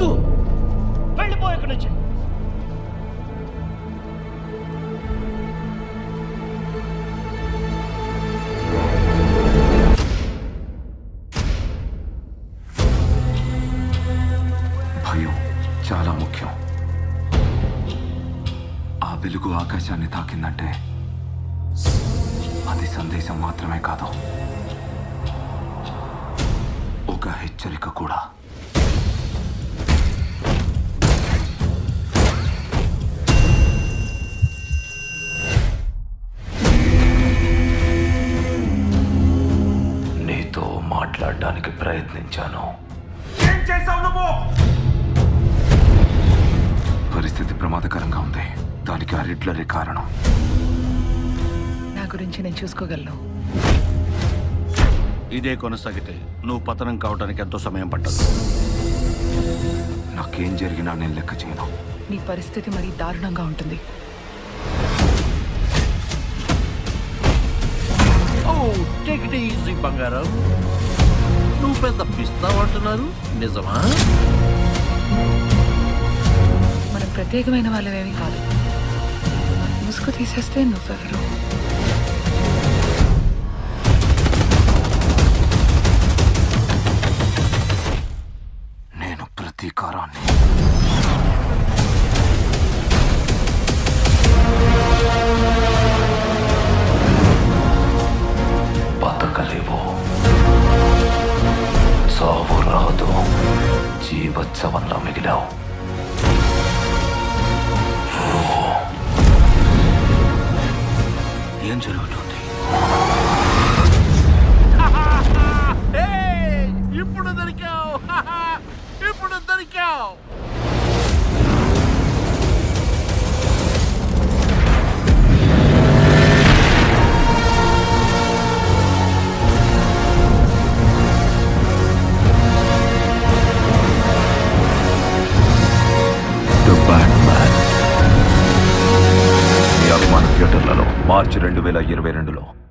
వద్దు వెళ్ళిపో ఇక్కడి నుంచి భయం చాలా ముఖ్యం ఆ వెలుగు ఆకాశాన్ని తాకిందంటే అది సందేశం మాత్రమే కాదు ఒక హెచ్చరిక కూడా నీతో మాట్లాడడానికి ప్రయత్నించాను ఏం చేసావు నువ్వు పరిస్థితి ప్రమాదకరంగా ఉంది దానికి ఆ రిడ్లరే కారణం నా గురించి నేను చూసుకోగలను ఇదే కొనసాగితే నువ్వు పతనం కావడానికి ఎంతో సమయం పట్టదు నాకేం జరిగినా నేను లెక్క చేయను నీ పరిస్థితి మరీ దారుణంగా ఉంటుంది ఓ టేక్ ఇట్ ఈజీ బంగారం నువ్వు పెద్ద పిస్తా అంటున్నారు నిజమా మనం ప్రత్యేకమైన వాళ్ళమేమీ కాదు ముసుగు తీసేస్తే నువ్వెవరు నేను ప్రతీకారాన్ని బతకలేవు చావు రాదు జీవోత్సవంలో మిగిలావు ఏం జరుగుతుంది ఇప్పుడు దొరికావు ఇప్పుడు దొరికావు ద బ్యాట్ మ్యాన్ ఈ అభిమాన థియేటర్లలో మార్చి రెండు వేల ఇరవై రెండులో